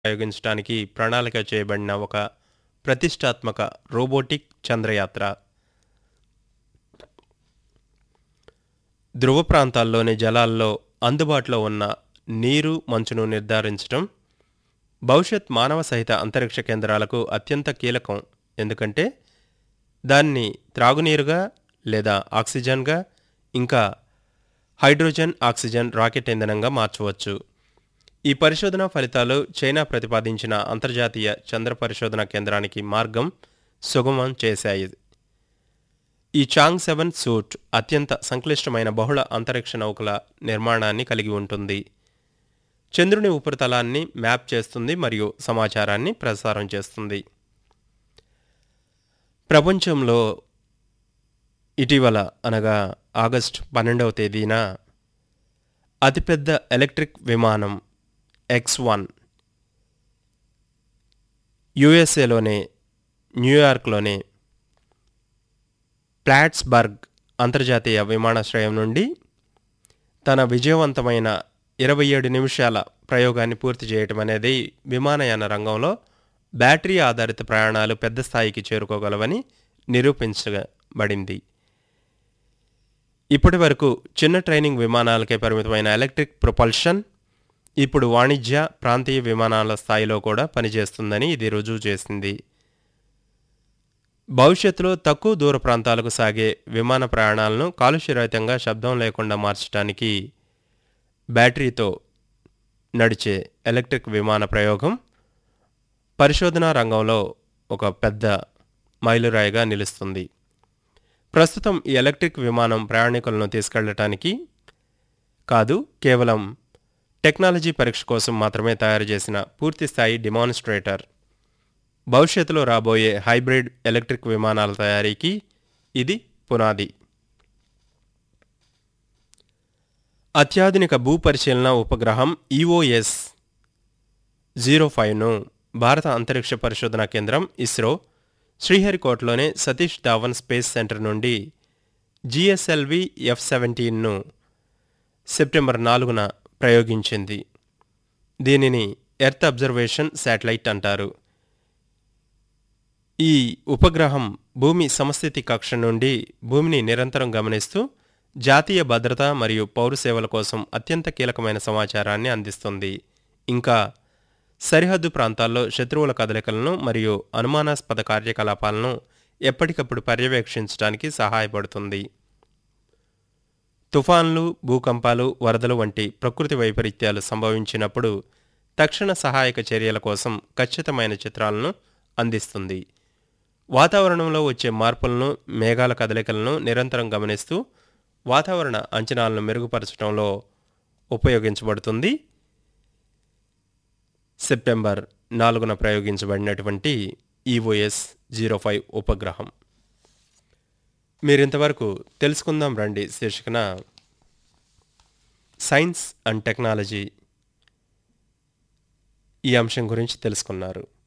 ప్రయోగించడానికి ప్రణాళిక చేయబడిన ఒక ప్రతిష్టాత్మక రోబోటిక్ చంద్రయాత్ర ధృవ ప్రాంతాల్లోని జలాల్లో అందుబాటులో ఉన్న నీరు మంచును నిర్ధారించడం భవిష్యత్ మానవ సహిత అంతరిక్ష కేంద్రాలకు అత్యంత కీలకం ఎందుకంటే దాన్ని త్రాగునీరుగా లేదా ఆక్సిజన్గా ఇంకా హైడ్రోజన్ ఆక్సిజన్ రాకెట్ ఇంధనంగా మార్చవచ్చు ఈ పరిశోధన ఫలితాలు చైనా ప్రతిపాదించిన అంతర్జాతీయ చంద్ర పరిశోధన కేంద్రానికి మార్గం సుగమం చేశాయి ఈ చాంగ్ సెవెన్ సూట్ అత్యంత సంక్లిష్టమైన బహుళ అంతరిక్ష నౌకల నిర్మాణాన్ని కలిగి ఉంటుంది చంద్రుని ఉపరితలాన్ని మ్యాప్ చేస్తుంది మరియు సమాచారాన్ని ప్రసారం చేస్తుంది ప్రపంచంలో ఇటీవల అనగా ఆగస్ట్ పన్నెండవ తేదీన అతిపెద్ద ఎలక్ట్రిక్ విమానం ఎక్స్ వన్ యుఎస్ఏలోనే న్యూయార్క్లోనే ప్లాట్స్బర్గ్ అంతర్జాతీయ విమానాశ్రయం నుండి తన విజయవంతమైన ఇరవై ఏడు నిమిషాల ప్రయోగాన్ని పూర్తి చేయటం అనేది విమానయాన రంగంలో బ్యాటరీ ఆధారిత ప్రయాణాలు పెద్ద స్థాయికి చేరుకోగలవని నిరూపించబడింది ఇప్పటి వరకు చిన్న ట్రైనింగ్ విమానాలకే పరిమితమైన ఎలక్ట్రిక్ ప్రొపల్షన్ ఇప్పుడు వాణిజ్య ప్రాంతీయ విమానాల స్థాయిలో కూడా పనిచేస్తుందని ఇది రుజువు చేసింది భవిష్యత్తులో తక్కువ దూర ప్రాంతాలకు సాగే విమాన ప్రయాణాలను కాలుష్యరహితంగా శబ్దం లేకుండా మార్చడానికి బ్యాటరీతో నడిచే ఎలక్ట్రిక్ విమాన ప్రయోగం పరిశోధనా రంగంలో ఒక పెద్ద మైలురాయిగా నిలుస్తుంది ప్రస్తుతం ఈ ఎలక్ట్రిక్ విమానం ప్రయాణికులను తీసుకెళ్లటానికి కాదు కేవలం టెక్నాలజీ పరీక్ష కోసం మాత్రమే తయారు చేసిన పూర్తిస్థాయి డిమాన్స్ట్రేటర్ భవిష్యత్తులో రాబోయే హైబ్రిడ్ ఎలక్ట్రిక్ విమానాల తయారీకి ఇది పునాది అత్యాధునిక భూపరిశీలన ఉపగ్రహం ఈఓఎస్ జీరో ఫైవ్ను భారత అంతరిక్ష పరిశోధనా కేంద్రం ఇస్రో శ్రీహరికోటలోనే సతీష్ ధావన్ స్పేస్ సెంటర్ నుండి జిఎస్ఎల్వి ఎఫ్ సెవెంటీన్ను సెప్టెంబర్ నాలుగున ప్రయోగించింది దీనిని ఎర్త్ అబ్జర్వేషన్ శాటిలైట్ అంటారు ఈ ఉపగ్రహం భూమి సమస్థితి కక్ష నుండి భూమిని నిరంతరం గమనిస్తూ జాతీయ భద్రత మరియు పౌర సేవల కోసం అత్యంత కీలకమైన సమాచారాన్ని అందిస్తుంది ఇంకా సరిహద్దు ప్రాంతాల్లో శత్రువుల కదలికలను మరియు అనుమానాస్పద కార్యకలాపాలను ఎప్పటికప్పుడు పర్యవేక్షించడానికి సహాయపడుతుంది తుఫాన్లు భూకంపాలు వరదలు వంటి ప్రకృతి వైపరీత్యాలు సంభవించినప్పుడు తక్షణ సహాయక చర్యల కోసం ఖచ్చితమైన చిత్రాలను అందిస్తుంది వాతావరణంలో వచ్చే మార్పులను మేఘాల కదలికలను నిరంతరం గమనిస్తూ వాతావరణ అంచనాలను మెరుగుపరచడంలో ఉపయోగించబడుతుంది సెప్టెంబర్ నాలుగున ప్రయోగించబడినటువంటి ఈఓఎస్ జీరో ఫైవ్ ఉపగ్రహం మీరింతవరకు తెలుసుకుందాం రండి శీర్షికన సైన్స్ అండ్ టెక్నాలజీ ఈ అంశం గురించి తెలుసుకున్నారు